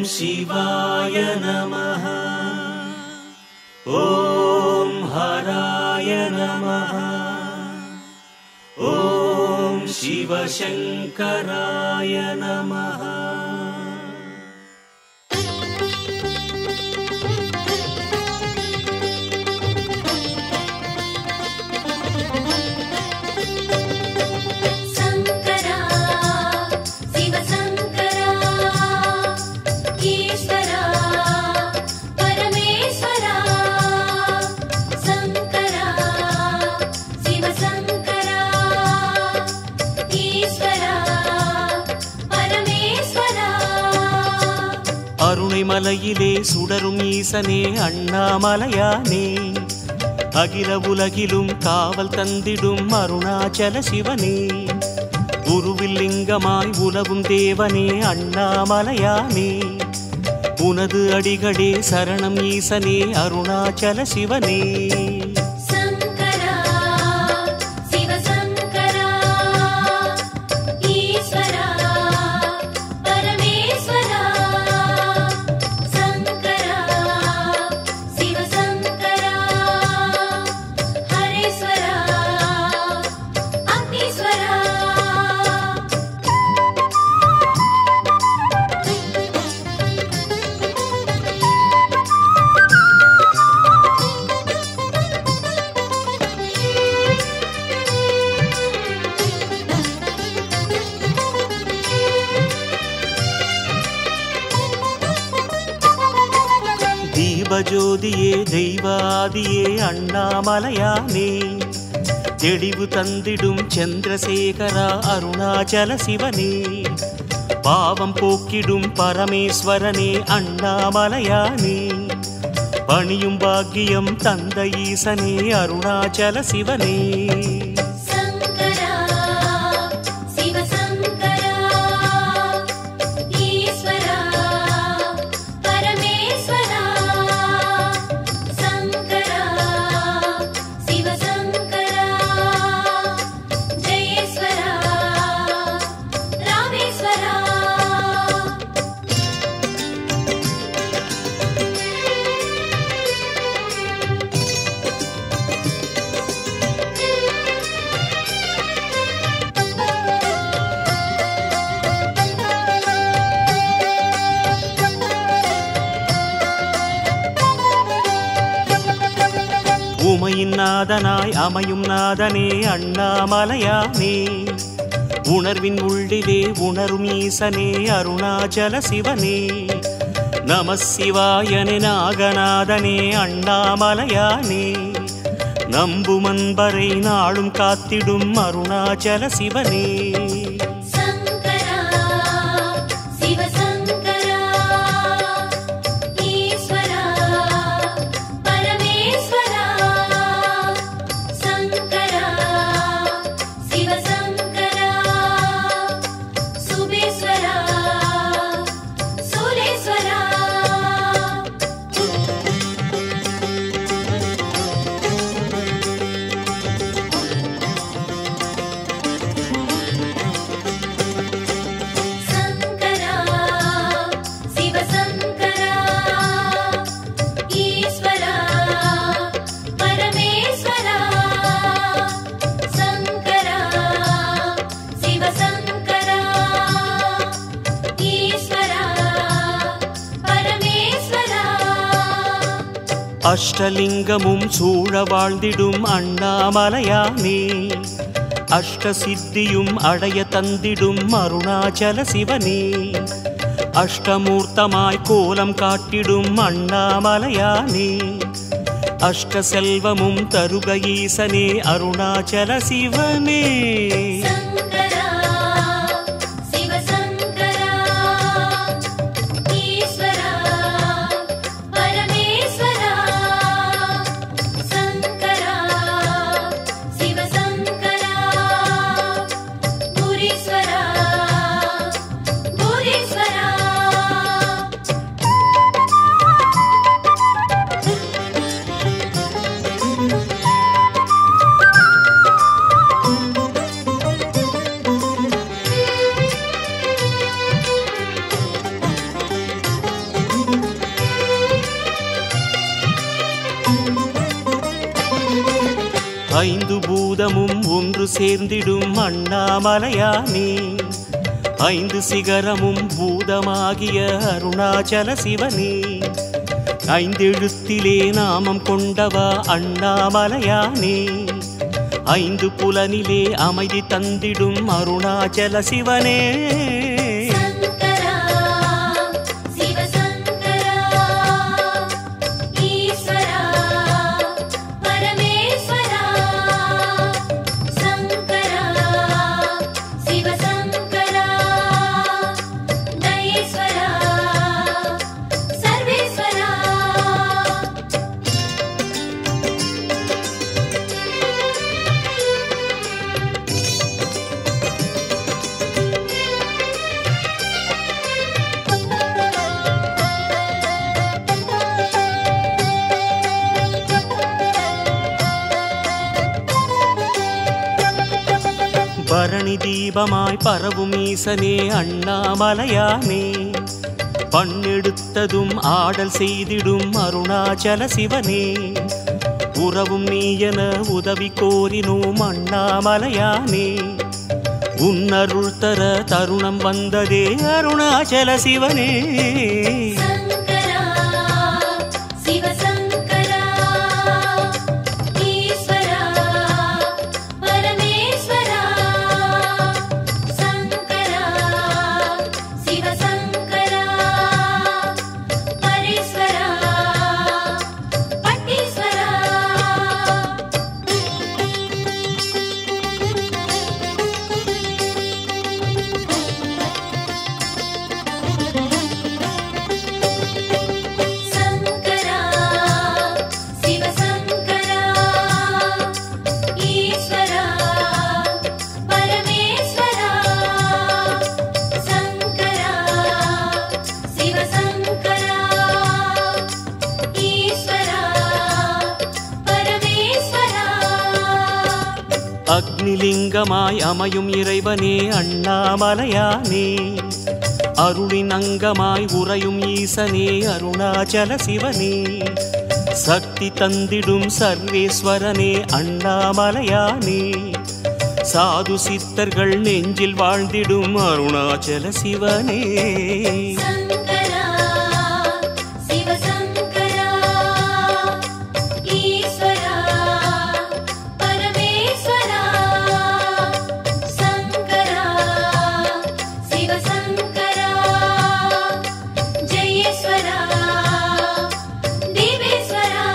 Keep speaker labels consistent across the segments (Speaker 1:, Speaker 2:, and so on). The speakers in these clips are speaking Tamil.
Speaker 1: शिवाय नमः ॐ हराय नमः ॐ शिवशङ्कराय नमः
Speaker 2: शङ्करा शिवशङ्करा ईश्वरा परमेश्वरा शङ्करा शिवशङ्करा ईश्वरा परमेश्वरा
Speaker 1: அருணை மலையிலே சுடரும் ஈசனே அண்ணாமலையானே அகில உலகிலும் காவல் தந்திடும் அருணாச்சல சிவனே உருவில் லிங்கமாய் உலவும் தேவனே அண்ணாமலையானே உனது அடிகளே சரணம் ஈசனே அருணாச்சல சிவனே
Speaker 2: शङ्करा शिवशङ्करा ईश्वरा परमेश्वरा शङ्करा शिवशङ्करा हरेश्वरा अग्नीश्वरा
Speaker 1: தீபஜோதியே தெய்வாதியே அண்ணாமலையானே தெளிவு தந்திடும் சந்திரசேகரா அருணாச்சல சிவனே பாவம் போக்கிடும் பரமேஸ்வரனே அண்ணாமலையானே பணியும் பாக்கியம் தந்த ஈசனே அருணாச்சல சிவனே
Speaker 2: शङ्करा शिवशङ्करा ईश्वरा परमेश्वरा शङ्करा शिवशङ्करा जयेश्वरा रामेश्वरा
Speaker 1: உமையின் நாதனாய் அமையும் நாதனே அண்ணாமலையானே உணர்வின் உள்ளிலே உணரும் ஈசனே அருணாச்சல சிவனே நம சிவாயனே நாகநாதனே அண்ணாமலையானே நம்பும் அன்பரை நாளும் காத்திடும் அருணாச்சல சிவனே
Speaker 2: शङ्करा शिवशङ्करा ईश्वरा परमेश्वरा शङ्करा शिवशङ्करा सुबेश्वरा सुरेश्वरा शङ्करा शिवशङ्करा ईश्वरा परमेश्वरा शङ्करा शिवशङ्करा ईश्वरा परमेश्वरा
Speaker 1: அஷ்டலிங்கமும் சூழ வாழ்ந்திடும் அண்ணாமலையானே அஷ்ட சித்தியும் அடைய தந்திடும் அருணாச்சல சிவனே அஷ்டமூர்த்தமாய் கோலம் காட்டிடும் அண்ணாமலையானே அஷ்ட செல்வமும் தருக ஈசனே அருணாச்சல சிவனே
Speaker 2: शङ्करा शिवशङ्करा ईश्वरा परमेश्वरा शङ्करा शिवशङ्करा भूरीश्वरा भूरीश्वरा
Speaker 1: ஐந்து பூதமும் ஒன்று சேர்ந்திடும் அண்ணாமலையானே ஐந்து சிகரமும் பூதமாகிய அருணாச்சல சிவனே ஐந்தெழுத்திலே நாமம் கொண்டவா அண்ணாமலையானே ஐந்து புலனிலே அமைதி தந்திடும் அருணாச்சல சிவனே
Speaker 2: சங்கரா சிவசங்கரா ஈஸ்வரா பரமேஸ்வரா சங்கரா சிவசங்கரா தயேஸ்வரா சர்வேஸ்வரா
Speaker 1: பரணி தீபமாய் பரவும் ஈசனே அண்ணாமலையானே பண்ணெடுத்ததும் ஆடல் செய்திடும் அருணாச்சல சிவனே உறவும் நீ என உதவி கோரினோம் அண்ணாமலையானே உன்னருள் தர தருணம் வந்ததே அருணாச்சல சிவனே
Speaker 2: சங்கரா சிவசங்கரா ஈஸ்வரா பரமேஸ்வரா சங்கரா சிவசங்கரா பரேஸ்வரா பட்டீஸ்வரா சங்கரா சிவசங்கரா ஈஸ்வரா பரமேஸ்வரா சங்கரா சிவசங்கரா ஈஸ்வரா பரமேஸ்வரா
Speaker 1: அக்னிலிங்கமாய் அமையும் இறைவனே அண்ணாமலையானே அருளின் அங்கமாய் உறையும் ஈசனே அருணாச்சல சிவனே சக்தி தந்திடும் சர்வேஸ்வரனே அண்ணாமலையானே சாது சித்தர்கள் நெஞ்சில் வாழ்ந்திடும் அருணாச்சல சிவனே
Speaker 2: சங்கரா சிவசங்கரா ஈஸ்வரா பரமேஸ்வரா சங்கரா சிவசங்கரா ஜெயேஸ்வரா தேவேஸ்வரா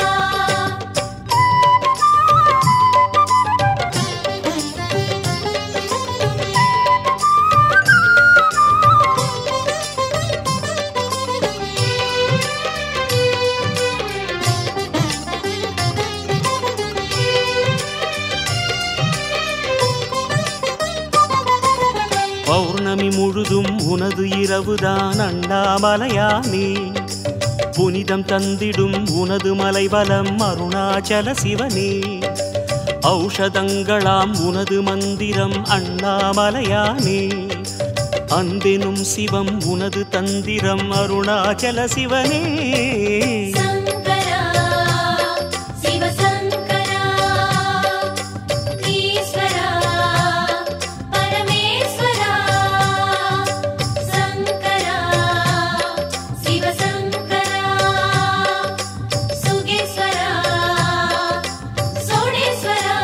Speaker 1: பௌர்ணமி முழுதும் உனது இரவுதான் அண்ணாமலையானே புனிதம் தந்திடும் உனது மலைவலம் அருணாச்சல சிவனே ஔஷதங்களாம் உனது மந்திரம் அண்ணாமலையானே அன்பெனும் சிவம் உனது தந்திரம் அருணாச்சல சிவனே
Speaker 2: சங்கரா சிவசங்கரா ஈஸ்வரா பரமேஸ்வரா சங்கரா சிவசங்கரா சுகேஸ்வரா சோடேஸ்வரா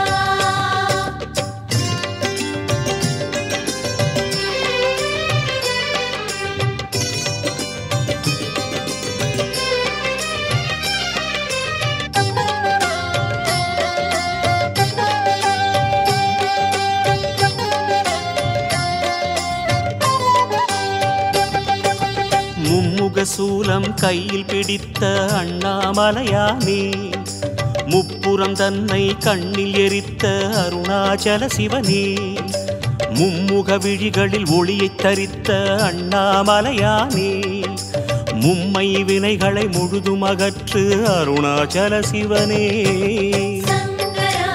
Speaker 1: மும்முக சூலம் கையில் பிடித்த அண்ணாமலையானே முப்புறம் தன்னை கண்ணில் எரித்த அருணாச்சல சிவனே மும்முக விழிகளில் ஒளியைத் தரித்த அண்ணாமலையானே மும்மை வினைகளை முழுதும் அகற்று அருணாச்சல சிவனே
Speaker 2: சங்கரா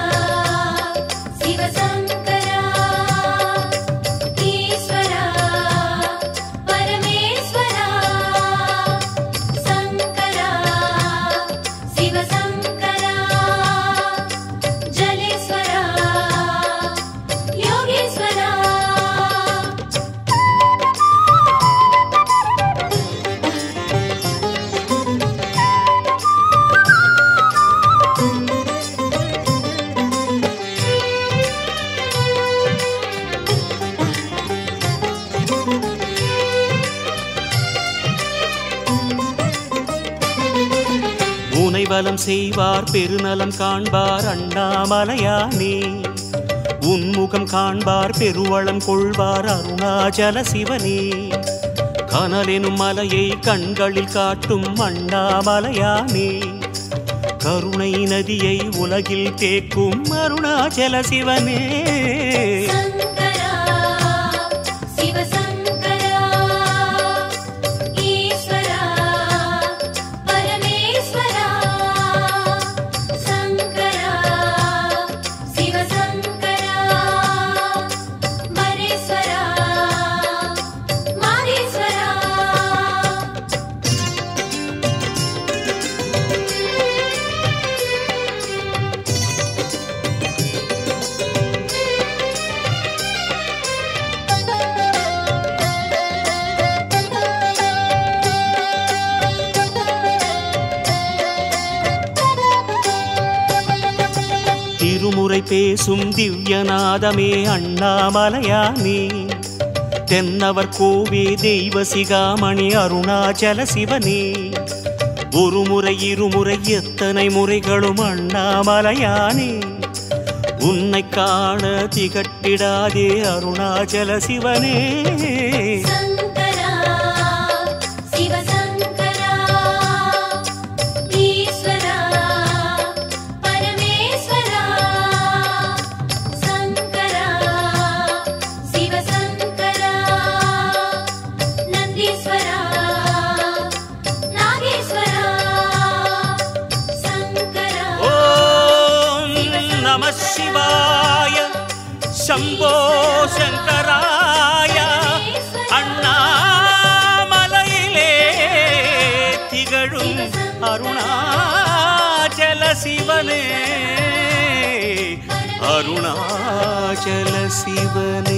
Speaker 2: சிவசங்கரா ஈஸ்வரா பரமேஸ்வரா சங்கரா சிவசங்கரா ஜல
Speaker 1: கிரிவலம் செய்வார் பெருநலம் காண்பார் அண்ணாமலையானே உன்முகம் காண்பார் பெருவளம் கொள்வார் அருணாச்சல சிவனே கனலெனும் மலையை கண்களில் காட்டும் அண்ணாமலையானே கருணை நதியை உலகில் தேக்கும் அருணாச்சல சிவனே
Speaker 2: சங்கரா சிவசங்கரா ஈஸ்வரா பரமேஸ்வரா சங்கரா சிவசங்கரா மரேஸ்வரா மாரேஸ்வரா
Speaker 1: திருமுறை பேசும் திவ்யநாதமே அண்ணாமலையானே தென்னவர் கோவே தெய்வ சிகாமணி அருணாச்சல சிவனே ஒரு முறை இருமுறை எத்தனை முறைகளும் அண்ணாமலையானே உன்னை காண திகட்டிடாதே அருணாச்சல சிவனே
Speaker 2: சங்கரா சிவசங்கரா ஈஸ்வரா பரமேஸ்வரா சங்கரா சிவசங்கரா நந்தீஸ்வரா நாகேஸ்வரா சங்கரா
Speaker 1: ஓம் நம சிவாய சம்போ சங்கராய அண்ணாமலையிலே திகழும் அருணாச்சல சிவனே அருணாச்சல சிவனே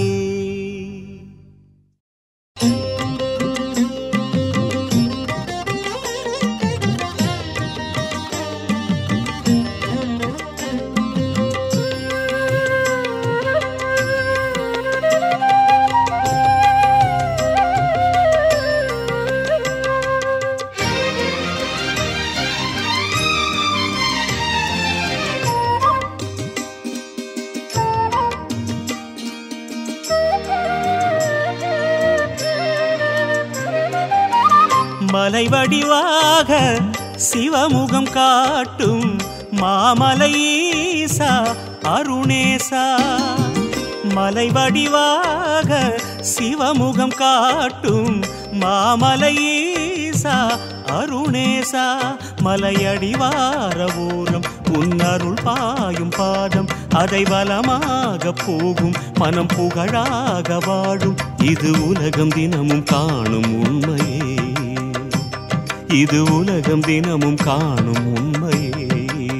Speaker 1: மலை வடிவாக சிவமுகம் காட்டும் மாமலை ஈசா அருணேசா மலை வடிவாக சிவமுகம் காட்டும் மாமலை ஈசா அருணேசா மலையடிவார ஓரம் உன்னருள் பாயும் பாதம் அதை வலமாக போகும் மனம் புகழாக வாழும் இது உலகம் தினமும் காணும் உண்மையே இது உலகம் தினமும் காணும் உண்மையே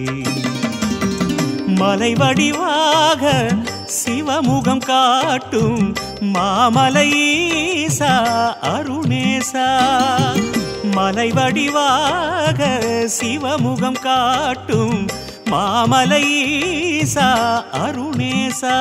Speaker 1: மலை வடிவாக சிவமுகம் காட்டும் மாமலை ஈசா அருணேசா மலை வடிவாக சிவமுகம் காட்டும் மாமலை ஈசா அருணேசா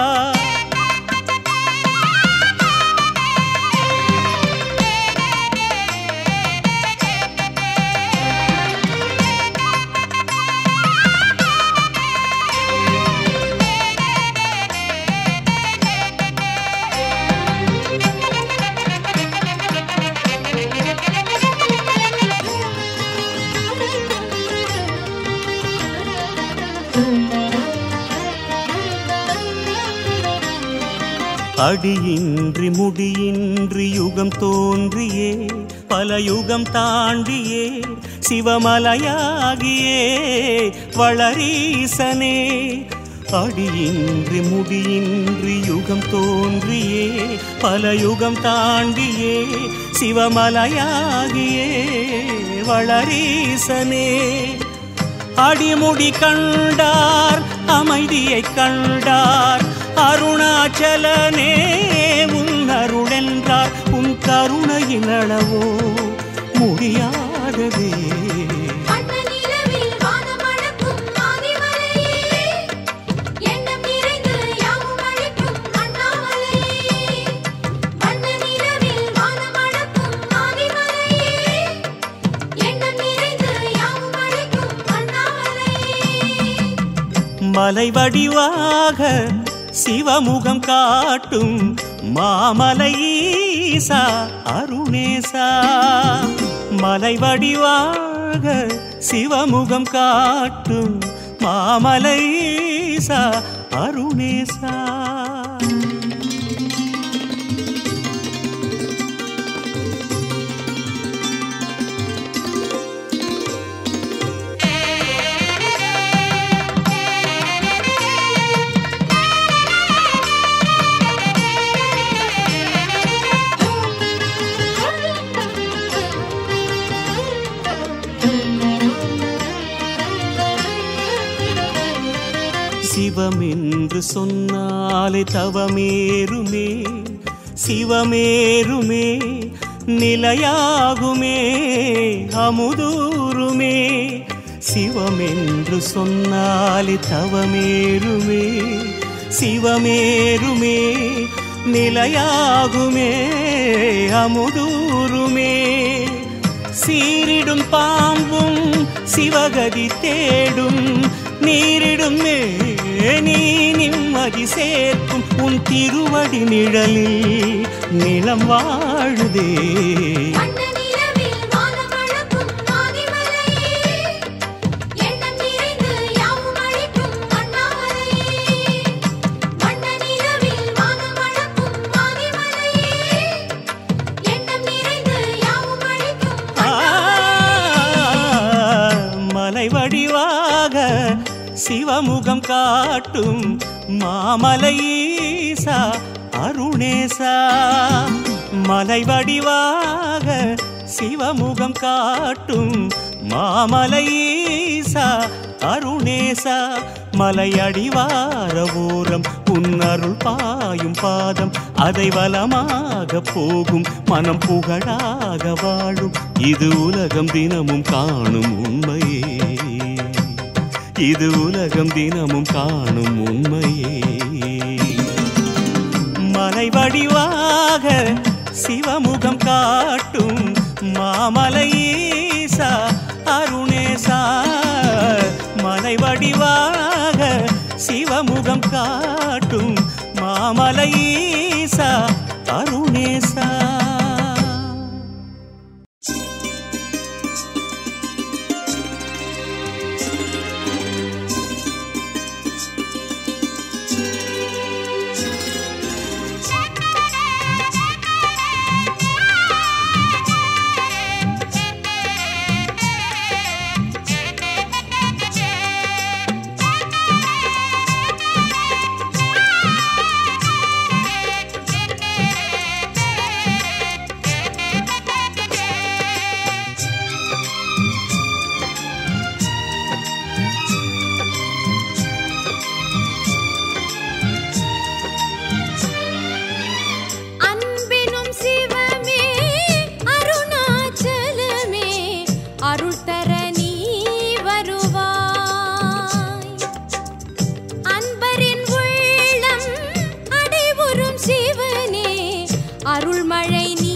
Speaker 1: அடியின்றி முடியின்றி யுகம் தோன்றியே பல யுகம் தாண்டியே சிவமலையாகியே வளரீசனே அடியின்றி முடியின்றி யுகம் தோன்றியே பல யுகம் தாண்டியே சிவமலையாகியே வளரீசனே அடிமுடி கண்டார் அமைதியை கண்டார் அருணாச்சலனே உன் அருளென்றார் உன் கருணையின் அளவோ முடியாததே
Speaker 2: வண்ண நிலவில் வானமளக்கும் ஆதிமலையே எண்ணம் நிறைந்து யாவும் அழைக்கும் அண்ணாமலையே வண்ண நிலவில் வானமளக்கும் ஆதிமலையே எண்ணம் நிறைந்து யாவும் அழைக்கும்
Speaker 1: மலை வடிவாக சிவமுகம் காட்டும் மாமலை ஈசா அருணேசா மலை வடிவாக சிவமுகம் காட்டும் மாமலை ஈசா அருணேசா சிவம் என்று சொன்னாலே தவமேறுமே சிவமேறுமே நிலையாகுமே அமுதூருமே சிவம் என்று சொன்னாலே தவமேறுமே சிவமேறுமே நிலையாகுமே அமுதூருமே சீரிடும் பாம்பும் சிவகதி தேடும் நீரிடும் நீ நிம்மதி சேர்க்கும் உன் திருவடி நிழலில் நிலம் வாழுதே
Speaker 2: வண்ண நிலவில் வானமளக்கும் ஆதிமலையே எண்ணம் நிறைந்து யாவும் அழிக்கும் அண்ணாமலையே வண்ண நிலவில் வானமளக்கும் ஆதிமலையே எண்ணம் நிறைந்து யாவும் அழிக்கும்
Speaker 1: ஆ, மலை வடிவாக சிவமுகம் காட்டும் மாமலை ஈசா அருணேசா மலை வடிவாக சிவமுகம் காட்டும் மாமலை ஈசா அருணேசா மலையடிவார ஓரம் உன்னருள் பாயும் பாதம் அதை வலமாக போகும் மனம் புகழாக வாழும் இது உலகம் தினமும் காணும் உண்மையே இது உலகம் தினமும் காணும் உண்மையே மலை வடிவாக சிவமுகம் காட்டும் மாமலை ஈசா அருணேசா மலை வடிவாக சிவமுகம் காட்டும் மாமலை ஈசா அருணேசா
Speaker 2: அன்பினும் சிவமே அருணாச்சலமே அருள் தர நீ வருவாய் அன்பரின் உள்ளம் அடைவுறும் சிவனே அருள்மழை நீ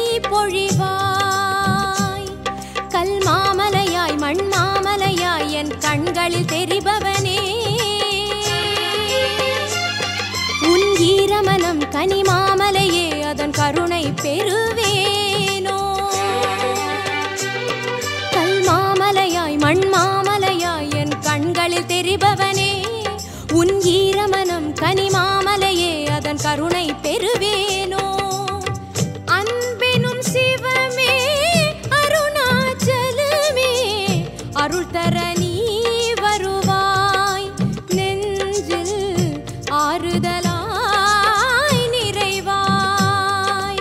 Speaker 2: பொழிவாய் கல் மாமலையாய் மண் மாமலையாய் என் கண்களில் தெரிபவனே உன் ஈரமனம் கனிமாமலையே அதன் கருணை பெறுவேனோ கல் மாமலையாய் மண் மாமலையாய் என் கண்களில் தெரிபவனே உன் ஈரமனம் கனிமாமலையே அதன் கருணை பெறுவேனோ அன்பினும் சிவமே அருணாச்சலமே அருள் தர நீ வருவாய் நெஞ்சில் ஆறுதலாய் நிறைவாய்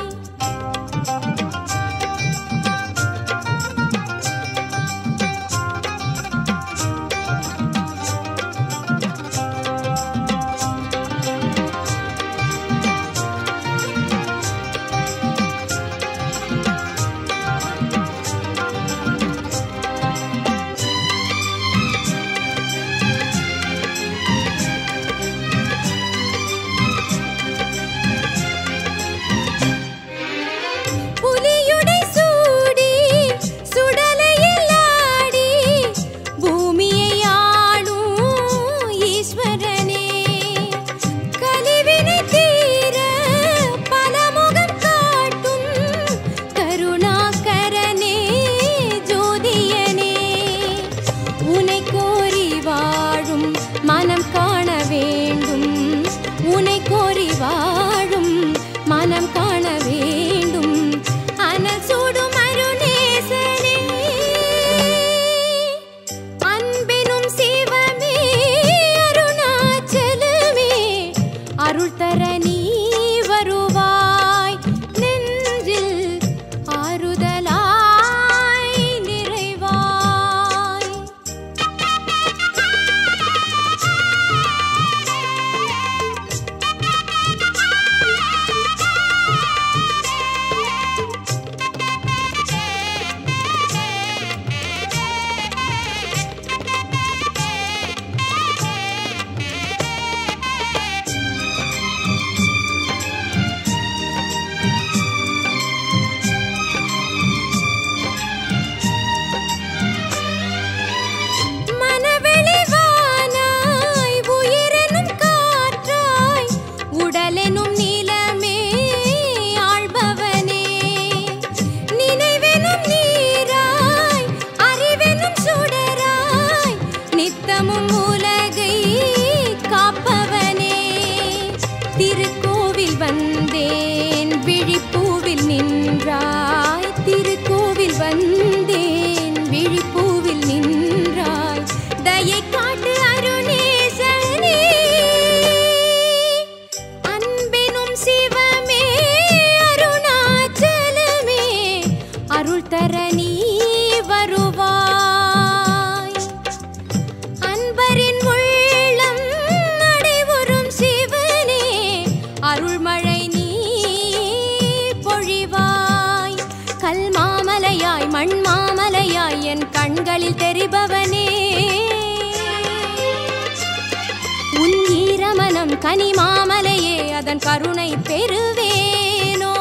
Speaker 2: கனிமாமலையே அதன் கருணை பெறுவேனோ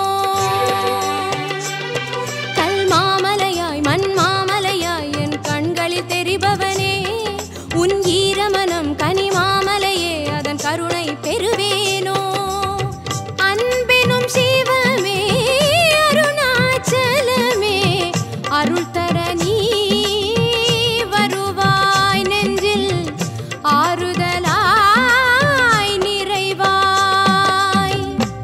Speaker 2: கல் மாமலையாய் மண் மாமலையாய் என் கண்களில் தெரிபவனே உன் ஈரமனம் கனிமாமலையே அதன் கருணை பெறுவேனோ அன்பினும் சிவமே அருணாச்சலமே அருள் தர நீ வருவாய் நெஞ்சில் ஆறுதலாய் நிறைவாய்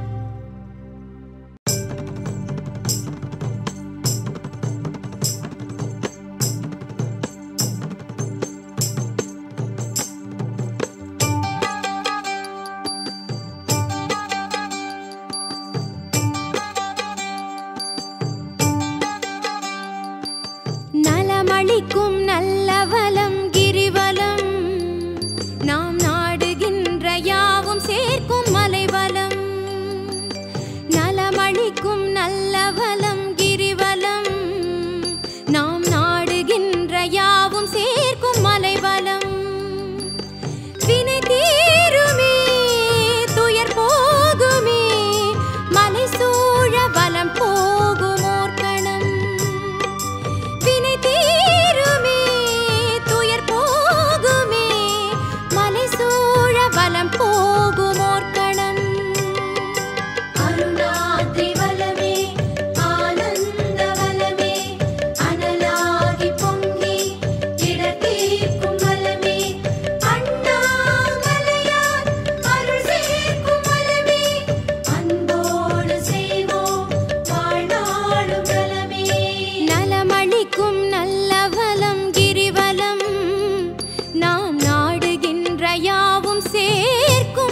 Speaker 2: நலமளிக்கும் நல்லவலம் கிரிவலம் நாம் நாடுகின்ற யாவும் சேர்க்கும் மலைவலம் நலமளிக்கும் நல்லவலம் கிரிவலம் நாம் நாடுகின்ற யாவும் சேர்க்கும் மலைவலம் வினை தீருமே துயர் போகுமே மலை சூழ வலம் போகுமோர் கணம் வினை தீருமே துயர் போகுமே மலை சூழ வலம் போகுமோர் கணம்
Speaker 3: அருணாத்ரி வலமே ஆனந்த வலமே அனலாகி பொங்கி இடத்தீர்க்கும் வலமே அண்ணாமலையார் அருள் சேர்க்கும் வலமே அன்போடு செய்வோம் வாழ்நாளும் வலமே
Speaker 2: நலமளிக்கும் நல்லவலம் கிரிவலம் நாம் நாடுகின்ற யாவும் சேர்க்கும்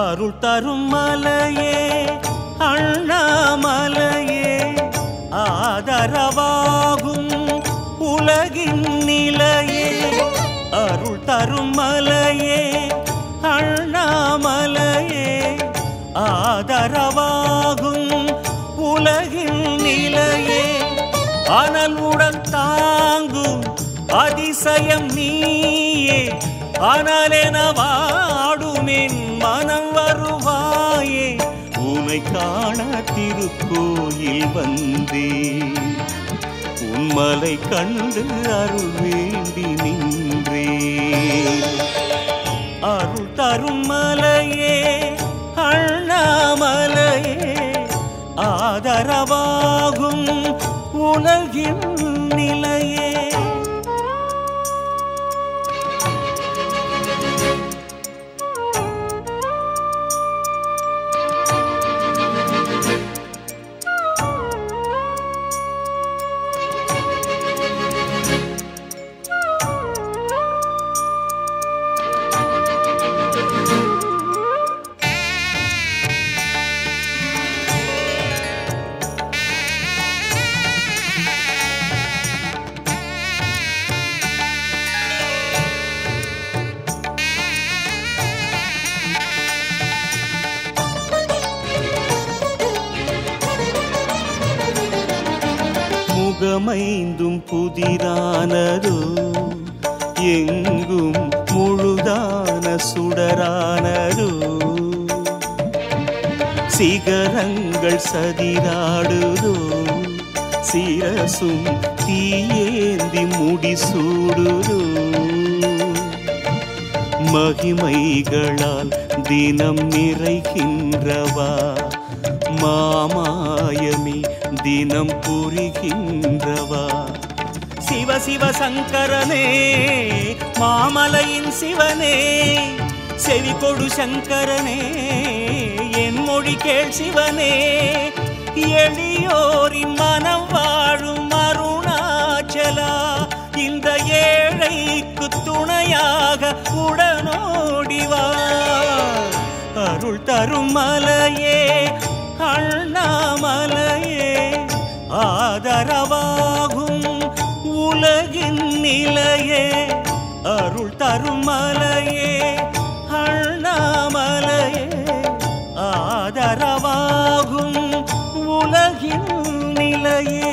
Speaker 1: அருள் தரும் மலையே அண்ணாமலையே ஆதரவாகும் உலகின் நிலையே அருள் தரும் மலையே அண்ணாமலையே ஆதரவாகும் உலகின் நிலையே அனலுடன் தாங்கும் அதிசயம் நீயே அனலென வாடுமென் மனம் வருவாயே உனை காண திருக்கோயில் வந்தே உன்மலை கண்டு அருள் வேண்டி நின்றே அருள் தரும் மலையே அண்ணாமலையே ஆதரவாகும் உலகின் நிலையே முகமைந்தும் புதிரானதோ எங்கும் முழுதான சுடரானதோ சிகரங்கள் சதிராடுதோ சிரசும் தீயேந்தி முடிசூடுதோ மகிமைகளால் தினம் நிறைகின்றவா மாமாயமி தினம் புரிகின்றவா சிவ சிவ சங்கரனே மாமலையின் சிவனே செவி கொடு சங்கரனே என் மொழி கேள் சிவனே எளியோரின் மனம் வாழும் அருணாச்சலா இந்த ஏழைக்கு துணையாக உடனோடிவா அருள் தரும் மலையே அண்ணாமலையே ஆதரவாகும் உலகின் நிலையே அருள் தரும் மலையே அண்ணாமலையே ஆதரவாகும் உலகின் நிலையே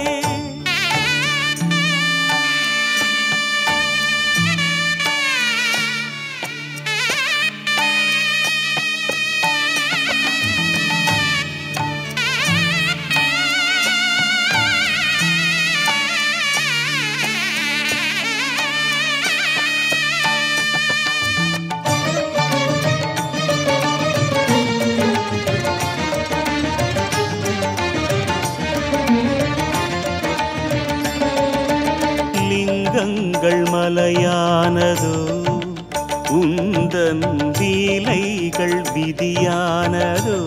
Speaker 1: லிங்கங்கள் மலையானதோ உந்தன் லீலைகள் விதியானதோ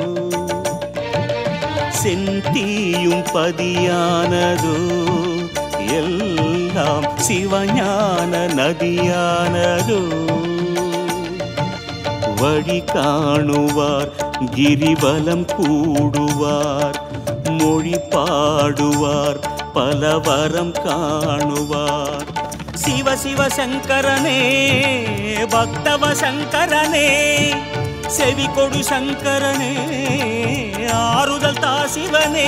Speaker 1: செந்தீயும் பதியானதோ எல்லாம் சிவஞான நதியானதோ வழி காணுவார் கிரிவலம் கூடுவார் மொழி பாடுவார் பலவரம் காணுவார் சிவ சிவ சங்கரனே பக்தவ சங்கரனே செவி கொடு சங்கரனே ஆறுதல் தா சிவனே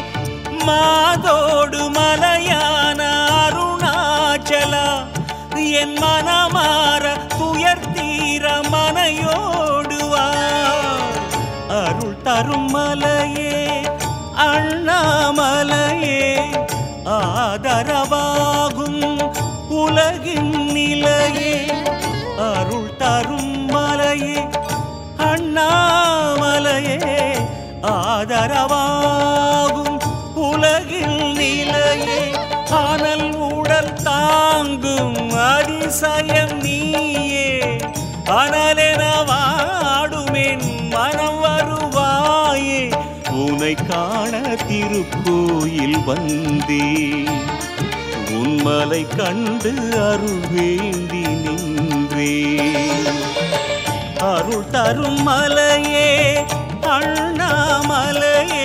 Speaker 1: மாதோடு மலையான அருணாச்சலா என் மனமாற துயர் தீர மனையோடுவா அருள் தரும் மலையே அண்ணாமலையே ஆதரவாகும் உலகின் நிலையே அருள் தரும் மலையே அண்ணாமலையே ஆதரவாகும் உலகில் நிலையே ஆனல் உடல் தாங்கும் அதிசயம் நீயே அனலென வாடுமென் மனம் வருவாயே உனை காண திருக்கோயில் வந்தே உன்மலை கண்டு அருள் வேண்டி நின்றே அருள் தரும் மலையே அண்ணாமலையே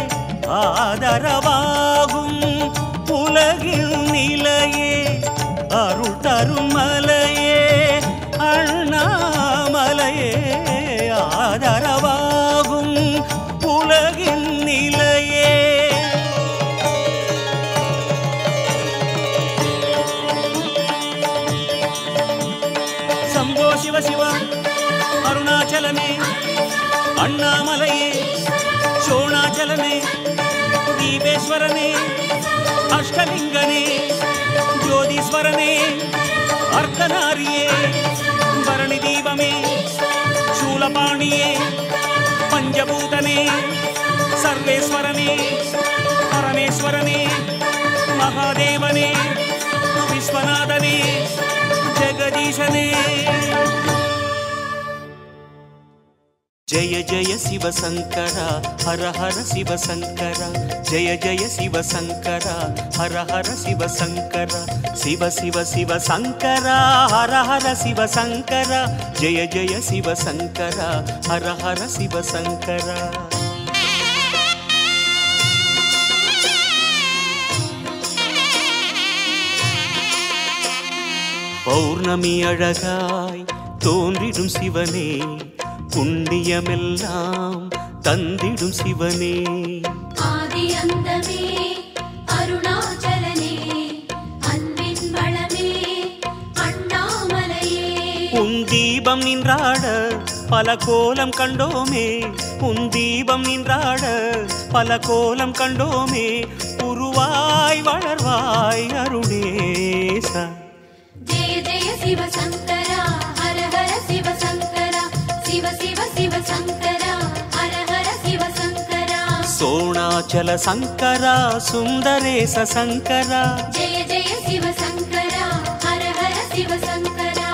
Speaker 1: ஆதரவாகும் உலகில் நிலையே அருள் தரும் மலையே அண்ணாமலையே ஆதரவாகும் உலகின் நிலையே சம்போ சிவ சிவ அருணாச்சலமே அண்ணாமலையே சோணாச்சலமே தீபேஸ்வரனே அஷ்டலிங்கனே ஜோதீஸ்வரனே அர்த்தநாரியே பரணி தீபமே சூலபாணியே பஞ்சபூதனே சர்வேஸ்வரனே பரமேஸ்வரனே மகாதேவனே விஸ்வநாதனே ஜெகதீசனே ஜய ஜய சிவசங்கர ஹர ஹர சிவசங்கர ஜய ஜய சிவசங்கர ஹர ஹர சிவசங்கர சிவ சிவ சிவசங்கர ஹர ஹர சிவசங்கர ஜய ஜய சிவசங்கர ஹர ஹர சிவசங்கர பௌர்ணமி அழகாய் தோன்றிடும் சிவனே புண்ணியமெல்லாம் தந்திடும் சிவனே
Speaker 3: ஆதி அந்தமே அருணாச்சலனே அன்பின் வளமே அண்ணாமலையே
Speaker 1: உன் தீபம் நின்றாட பல கோலம் கண்டோமே உன் தீபம் நின்றாட பல கோலம் கண்டோமே உருவாய் வளர்வாய் அருணேசா
Speaker 3: ஜெய ஜெய சிவசங்கரா ஹர ஹர சிவசங்கரா சிவ சிவ சிவசங்கரா ஹர ஹர சிவசங்கரா
Speaker 1: சோணாச்சல சங்கரா சுந்தரேச சங்கரா
Speaker 3: ஜெய ஜெய சிவசங்கரா ஹர ஹர சிவசங்கரா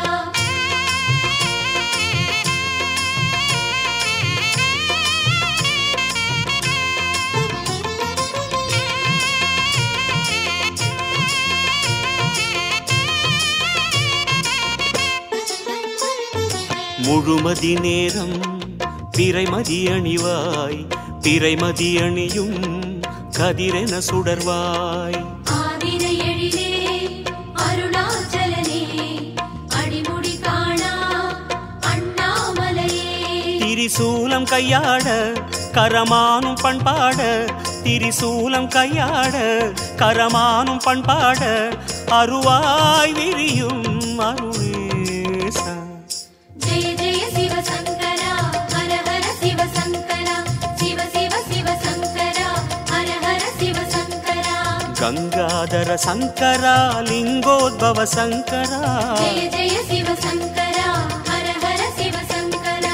Speaker 1: முழுமதி நேரம் பிறைமதி அணிவாய் பிறைமதி அணியும் கதிரென சுடர்வாய்
Speaker 3: ஆதிரை எழிலே அருணாச்சலனே அடிமுடி காணா அண்ணாமலையே
Speaker 1: திரிசூலம் கையாட கரமானும் பண்பாட திரிசூலம் கையாட கரமானும் பண்பாட அருவாய் விரியும் அருணேசா
Speaker 3: ஜெய ஜெய சிவசங்கரா ஹர ஹர சிவசங்கரா சிவ சிவ சிவசங்கரா ஹர ஹர சிவசங்கரா
Speaker 1: கங்காதர சங்கரா லிங்கோத்பவ சங்கரா
Speaker 3: ஜெய ஜெய சிவசங்கரா ஹர ஹர சிவசங்கரா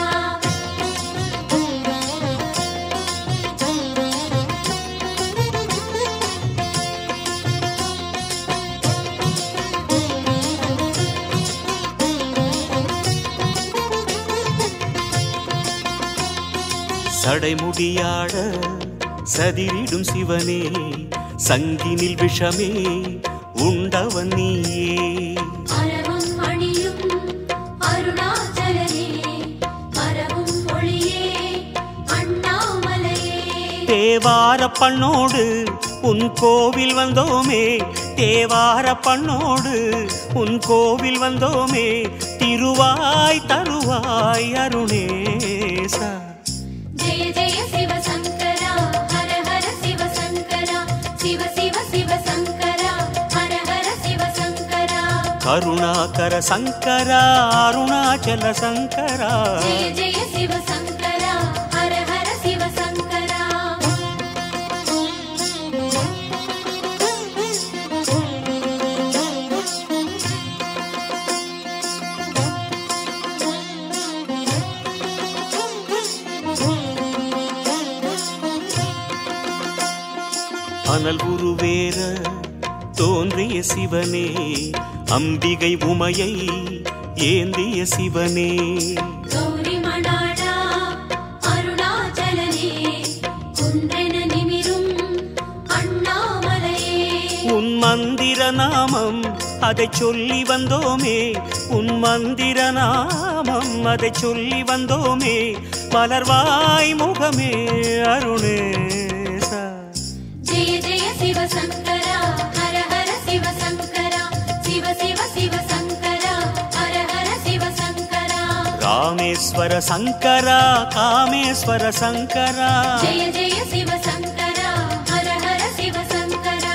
Speaker 1: சடைமுடியாட சதிரிடும் சிவனே சங்கினில் விஷமே உண்டவன் நீயே
Speaker 3: அறவும் மணியும் அருணாச்சலனே மரவும் ஒளியே அண்ணாமலையே
Speaker 1: தேவார பண்ணோடு உன் கோவில் வந்தோமே தேவார பண்ணோடு உன் கோவில் வந்தோமே திருவாய் தருவாய் அருணேசா
Speaker 3: ஜெய ஜெய சிவசங்கரா ஹர ஹர சிவசங்கரா சிவ சிவ சிவசங்கரா ஹர ஹர சிவசங்கரா
Speaker 1: கருணாகர சங்கரா அருணாச்சல சங்கரா
Speaker 3: ஜெய ஜெய சிவசங்கரா ஹர ஹர சிவசங்கரா
Speaker 1: அனல் உருவேற தோன்றிய சிவனே அம்பிகை உமையை ஏந்திய சிவனே
Speaker 3: கௌரி மணாளா அருணாச்சலனே குன்றென நிமிரும் அண்ணாமலையே
Speaker 1: உன் மந்திர நாமம் அதை சொல்லி வந்தோமே உன் மந்திர நாமம் அதை சொல்லி வந்தோமே மலர்வாய் முகமே அருணேசா
Speaker 3: ஜெய ஜெய சிவசங்கரா ஹர ஹர சிவசங்கரா சிவ சிவ சிவசங்கரா ஹர ஹர சிவசங்கரா
Speaker 1: ராமேஸ்வர சங்கரா காமேஸ்வர சங்கரா
Speaker 3: ஜெய ஜெய சிவசங்கரா ஹர ஹர சிவசங்கரா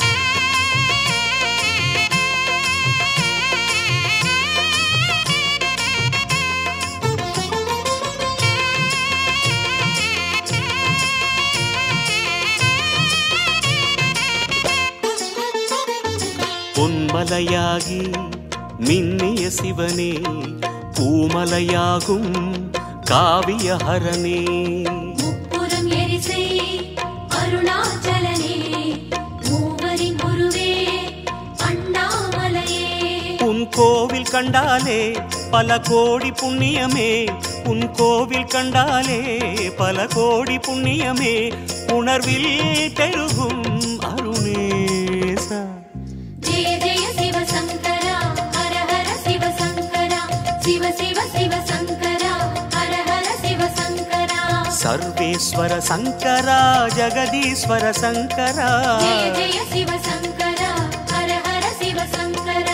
Speaker 1: பொன்மலையாகி மின்னிய சிவனே பூமலையாகும் காவியஹரனே
Speaker 3: முப்புறம் எரிசை அருணாச்சலனே மூவரின் குருவே அண்ணாமலையே
Speaker 1: உன் கோவில் கண்டாலே பல கோடி புண்ணியமே உன் கோவில் கண்டாலே பல கோடி புண்ணியமே உணர்வில் பெருகும் அருணேசா
Speaker 3: ஜெய ஜெய சிவசங்கரா ஹர ஹர சிவசங்கரா சிவ சிவ சிவசங்கரா ஹர ஹர சிவசங்கரா
Speaker 1: சர்வேஸ்வர சங்கரா ஜெகதீஸ்வர சங்கரா
Speaker 3: ஜெய ஜெய சிவசங்கரா ஹர ஹர சிவசங்கரா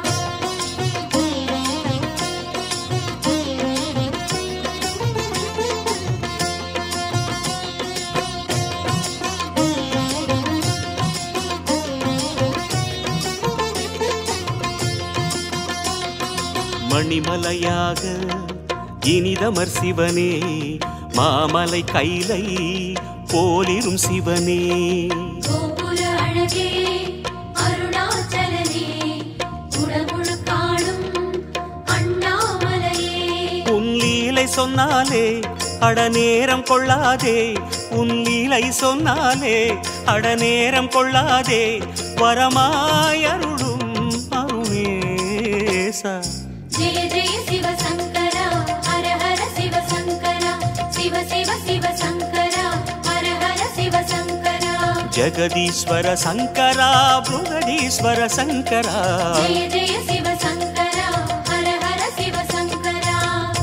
Speaker 1: மணிமலையாக இனிதமர் சிவனே மாமலை கைலை போலிரும் சிவனே
Speaker 3: கோபுர அழகே அருணாச்சலனே குடமுழு காணும் அண்ணாமலையே
Speaker 1: உன் லீலை சொன்னாலே அடநேரம் கொள்ளாதே உன் லீலை சொன்னாலே அடநேரம் கொள்ளாதே வரமாயருளும் அருணேசா
Speaker 3: ஜெய ஜெய சிவசங்கரா ஹர ஹர சிவசங்கரா சிவ சிவ சிவசங்கரா ஹர ஹர சிவசங்கரா
Speaker 1: ஜெகதீஸ்வர சங்கரா புருகடீஸ்வர சங்கரா
Speaker 3: ஜெய ஜெய சிவசங்கரா ஹர ஹர சிவசங்கரா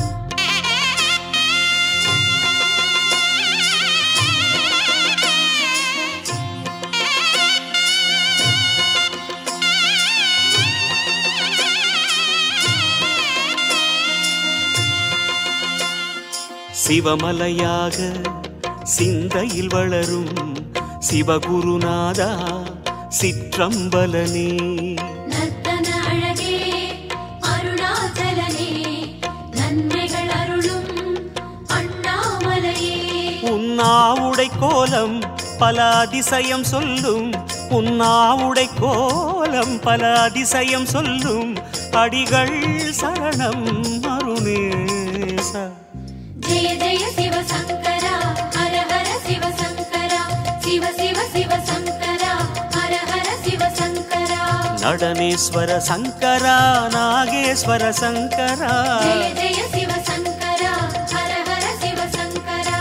Speaker 1: சிவமலையாக சிந்தையில் வளரும் சிவகுருநாதா சிற்றம்பலனே
Speaker 3: நர்த்தன அழகே அருணாச்சலனே நன்மைகள் அருளும் அண்ணாமலையே
Speaker 1: உன்னாவுடை கோலம் பல அதிசயம் சொல்லும் உன்னாவுடை கோலம் பல அதிசயம் சொல்லும் அடிகள் சரணம் அருணேசா
Speaker 3: ஜெய ஜெய சிவசங்கரா ஹர ஹர சிவசங்கரா சிவ சிவ சிவசங்கரா ஹர ஹர சிவசங்கரா
Speaker 1: நடனேஸ்வர சங்கரா நாகேஸ்வர சங்கரா
Speaker 3: ஜெய ஜெய சிவசங்கரா ஹர ஹர சிவசங்கரா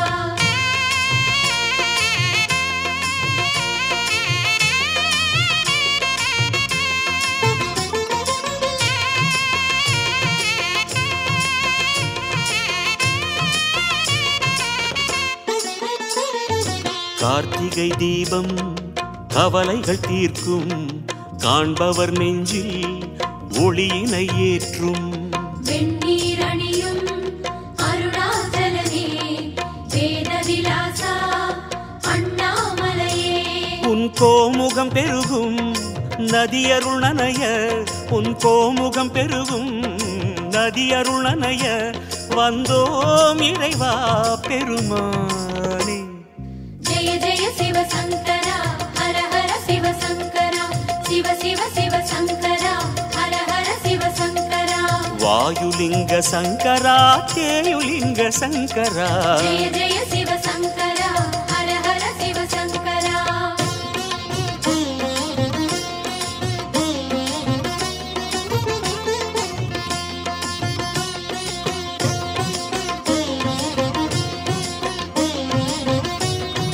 Speaker 1: கார்த்திகை தீபம் கவலைகள் தீர்க்கும் காண்பவர் நெஞ்சில் ஒளியினை ஏற்றும்
Speaker 3: வெண்ணீர் அணியும் அருணாச்சலனே வேத விலாசா அண்ணாமலையே
Speaker 1: உன் கோமுகம் பெருகும் நதியருள் நனைய உன் கோமுகம் பெருகும் நதியருள் நனைய வந்தோம் இறைவா பெருமானே
Speaker 3: ஜெய ஜெய சிவசங்கரா ஹர ஹர சிவசங்கரா சிவ சிவ சிவசங்கரா ஹர ஹர சிவசங்கரா
Speaker 1: வாயுலிங்க சங்கரா தேயுலிங்க சங்கரா
Speaker 3: ஜெய ஜெய சிவசங்கரா ஹர ஹர சிவசங்கரா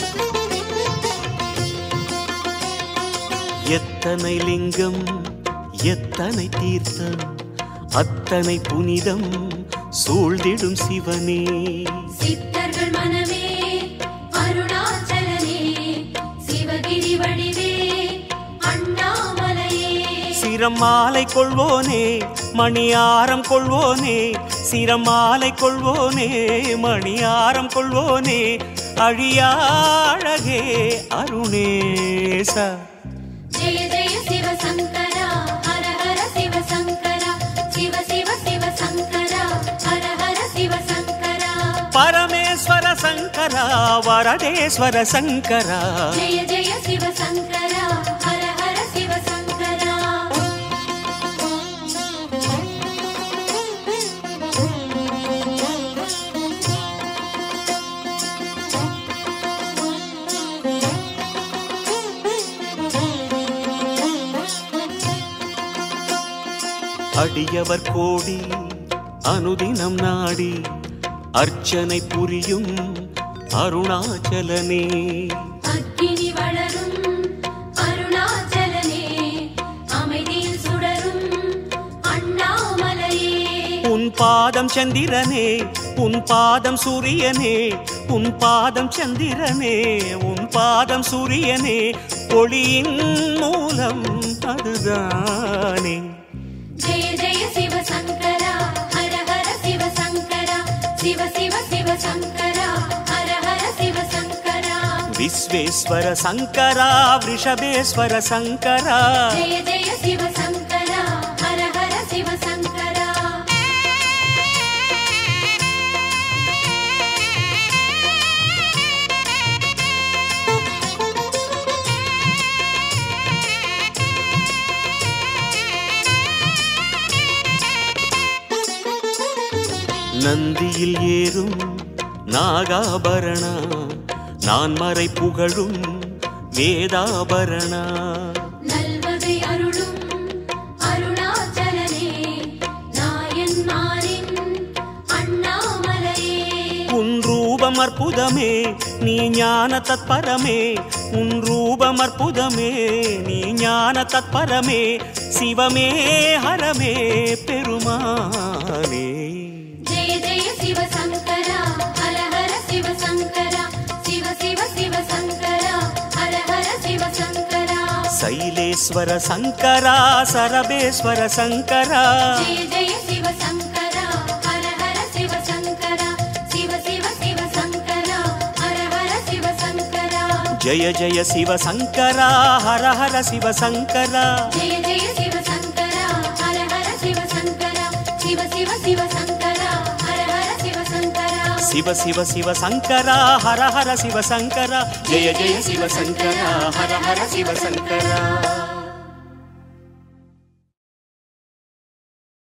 Speaker 1: எத்தனை லிங்கம் எத்தனை தீர்த்தம் அத்தனை புனிதம் சூழ்ந்திடும் சிவனே
Speaker 3: சித்தர்கள் மனமே அருணாச்சலனே சிவகிரி வடிவே அண்ணாமலையே
Speaker 1: சிரம் மாலை கொள்வோனே மணியாரம் கொள்வோனே சிரம் மாலை கொள்வோனே மணியாரம் கொள்வோனே அழியாழகே அருணேச
Speaker 3: ஜெய ஜெய சிவசங்கரா ஹர ஹர சிவசங்கரா சிவ சிவ சிவசங்கரா ஹர ஹர சிவசங்கரா
Speaker 1: பரமேஸ்வர சங்கரா வரதேஸ்வர சங்கரா
Speaker 3: ஜெய ஜெய சிவசங்கரா ஹர ஹர சிவசங்கரா
Speaker 1: அடியவர் கோடி அனுதினம் நாடி அர்ச்சனை புரியும் அருணாச்சலனே
Speaker 3: அக்கினி வளரும் அருணாச்சலனே அமைதியில் சுடரும் அண்ணாமலையே
Speaker 1: உன் பாதம் சந்திரனே உன் பாதம் சூரியனே உன் பாதம் சந்திரனே உன் பாதம் சூரியனே ஒளியின் மூலம் அதுதானே
Speaker 3: ஜெய ஜெய சிவசங்கரா ஹர ஹர சிவசங்கரா சிவ சிவ சிவசங்கரா ஹர ஹர சிவசங்கரா
Speaker 1: விஸ்வேஸ்வர சங்கரா ரிஷபேஸ்வர சங்கரா
Speaker 3: ஜெய ஜெய சிவசங்கரா ஹர ஹர சிவசங்கரா
Speaker 1: நந்தியில் ஏறும் நாகாபரணா நான் மறை புகழும் வேதாபரணா
Speaker 3: நல்வகை அருளும் அருணாச்சலனே நாயன்மாரின் அண்ணாமலையே
Speaker 1: உன் ரூபம் அற்புதமே நீ ஞான தத்பரமே உன் ரூபம் அற்புதமே நீ ஞான தத்பரமே சிவமே ஹரமே பெருமானே
Speaker 3: ஜெய ஜெய சிவசங்கரா ஹர ஹர சிவசங்கரா சிவ சிவ சிவசங்கரா ஹர ஹர சிவசங்கரா
Speaker 1: சைலேஸ்வர சங்கரா சரபேஸ்வர சங்கரா
Speaker 3: ஜெய ஜெய சிவசங்கரா ஹர ஹர சிவசங்கரா சிவ சிவ சிவசங்கரா ஹர ஹர சிவசங்கரா
Speaker 1: ஜய ஜய சிவ சங்கரா ஹர ஹர சிவ சங்கரா
Speaker 3: ஜெய ஜெய சிவசங்கரா ஹர ஹர சிவசங்கரா சிவ சிவ சிவசங்கரா ஹர ஹர சிவசங்கரா
Speaker 1: சிவ சிவ சிவ சங்கரா ஹர ஹர சிவ சங்கரா ஜெய ஜெய சிவ சங்கரா ஹர ஹர சிவ சங்கரா